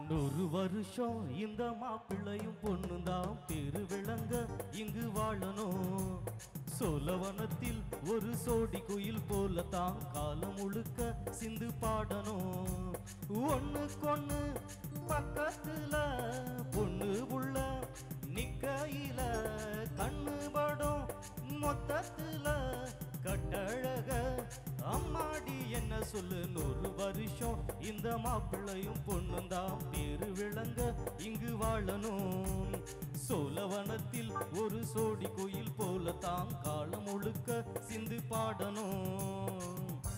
நூறு வருஷம் இந்த மாப்பிள்ளையும் பொண்ணும் தான் பேரு விளங்க இங்கு வாழணும் சோழவனத்தில் ஒரு சோடி குயில் போல தான் காலம் முழுக்க சிந்து பாடணும் ஒண்ணு கொண்ணு பக்கத்துல பொண்ணு உள்ள நிக்கையில கண்ணு படும் மொத்தத்துல கட்டழக அம்மாடி என்ன சொல்லு நூறு வருஷம் இந்த மாப்பிள்ளையும் பொண்ணும் தான் பேரு விளங்க இங்கு வாழணும் சோழவனத்தில் ஒரு சோடி கோயில் போல தான் காலம் முழுக்க சிந்து பாடணும்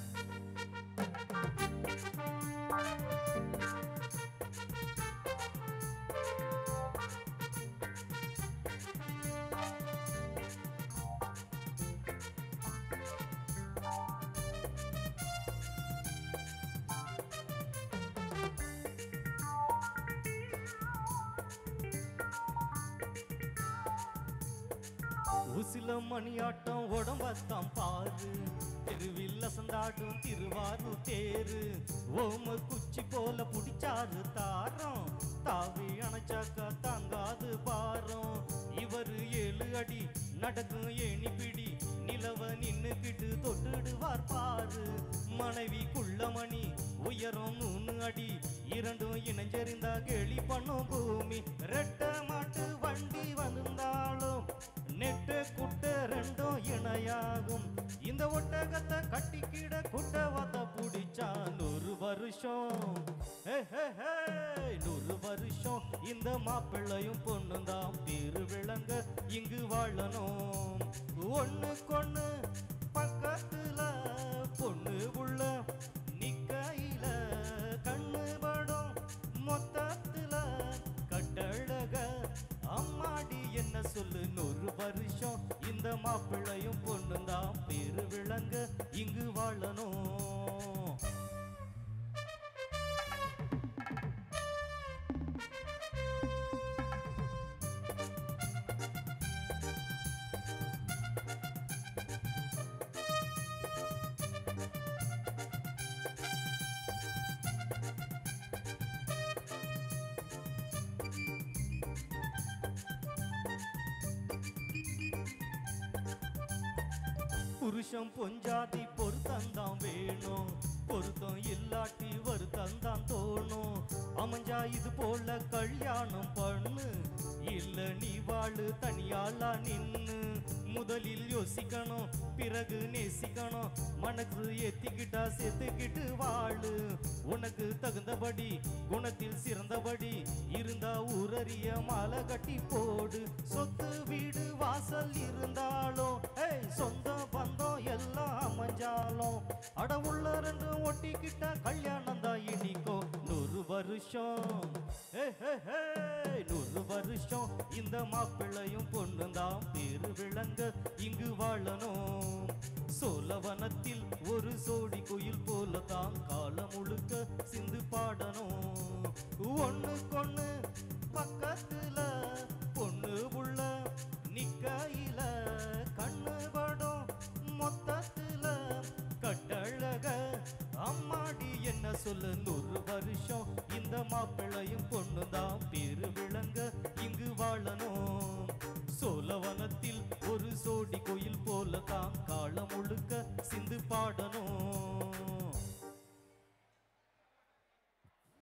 உசில மணியாட்டம் உடம்பத்தான் பாரு தெருவில் அசந்தாடும் திருவாரூர் தேரு ஓம குச்சி போல புடிச்சாரு தாரம் தாவி அணைச்சாக்கா தாங்காது பாரம் இவரு ஏழு அடி நடக்கும் ஏணி பிடி நிலவ நின்னுக்கிட்டு தொட்டுடுவார் பாரு மனைவி குள்ளமணி உயரம் மூணு அடி இரண்டும் இணைஞ்சறிந்தா கேலி பண்ணும் பூமி ரெட்ட மாட்டு வண்டி வந்தாலும் நெட்டு குட்ட ரெண்டும் இணையாகும் இந்த ஒட்டகத்தை கட்டிக்கிட குட்டவத்த புடிச்சா நூறு வருஷம் ஹே, ஹே, ஹே, நூறு வருஷம் இந்த மாப்பிள்ளையும் பொண்ணும் தான் பேரு விளங்க இங்கு வாழணும் ஒண்ணு கொண்ணு பக்கத்துல பொண்ணு உள்ள நிக்கையில கண்ணு படும் மொத்தத்துல கட்டழக அம்மாடி என்ன சொல்லு நூறு வருஷம் இந்த மாப்பிள்ளையும் பொண்ணும் தான் பேரு விளங்க இங்கு வாழணும் புருஷன் பொஞ்சாதி பொருத்தந்தான் வேணும் பொருத்தம் இல்லாட்டி வருத்தந்தான் தோணும் அமைஞ்சா இது போல கல்யாணம் பண்ணு இல்ல நீ வாழு தனியாளா நின்னு முதலில் யோசிக்கணும் பிறகு நேசிக்கணும் மனசு ஏத்திக்கிட்டா சேர்த்துக்கிட்டு வாழு உனக்கு தகுந்தபடி குணத்தில் சிறந்தபடி இருந்தா ஊரறிய மாலை கட்டி போடு சொத்து வீடு வாசல் இருந்தாலும் ஏய் சொந்த பந்தம் எல்லாம் அமைஞ்சாலும் அட உள்ள ரெண்டு ஒட்டிக்கிட்ட கல்யாணம் தான் இனிக்கும் நூறு வருஷம் ஏ, ஏ, ஏ, நூறு வருஷம் இந்த மாப்பிள்ளையும் பொண்ணும் தான் பேரு விளங்க இங்கு வாழணும் சோழவனத்தில் ஒரு சோடி குயில் போல தான் காலம் முழுக்க சிந்து பாடணும் ஒண்ணு கொண்ணு பக்கத்துல பொண்ணு உள்ள நிக்கையில கண்ணு படும் மொத்தத்துல கட்டழக அம்மாடி என்ன சொல்லு நூறு வருஷம் இந்த மாப்பிள்ளையும் பொண்ணு தான் பேரு விளங்க இங்கு வாழணும் சோழ